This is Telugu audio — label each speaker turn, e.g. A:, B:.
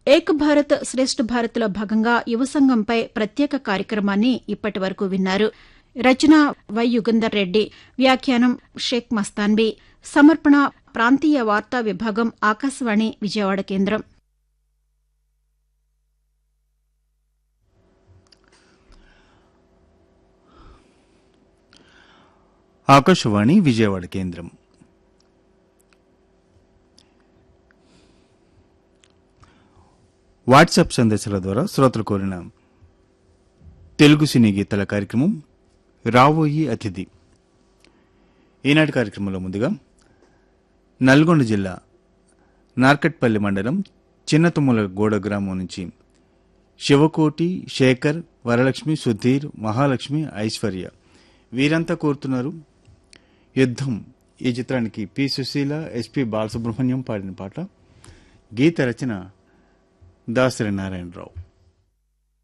A: ఏక్ భారత్ శ్రేష్ఠ భారత్లో భాగంగా యువ సంఘంపై ప్రత్యేక కార్యక్రమాన్ని ఇప్పటి వరకు విన్నారు రచన వై యుగంధర్ రెడ్డి వ్యాఖ్యానం షేక్ మస్తాన్బీ సమర్పణ ప్రాంతీయ వార్తా విభాగం ఆకాశవాణి విజయవాడ కేంద్రం
B: ఆకాశవాణి విజయవాడ కేంద్రం వాట్సాప్ సందేశాల ద్వారా శ్రోతలు కోరిన తెలుగు సినీ గీతాల కార్యక్రమం రావోయి అతిథి ఈనాటి కార్యక్రమంలో ముందుగా నల్గొండ జిల్లా నార్కట్పల్లి మండలం చిన్నతుమ్మల గోడ గ్రామం నుంచి శివకోటి శేఖర్ వరలక్ష్మి సుధీర్ మహాలక్ష్మి ఐశ్వర్య వీరంతా కోరుతున్నారు యుద్ధం ఈ చిత్రానికి పి సుశీల ఎస్పి బాలసుబ్రహ్మణ్యం పాడిన పాట గీత రచన దాసరి నారాయణరావు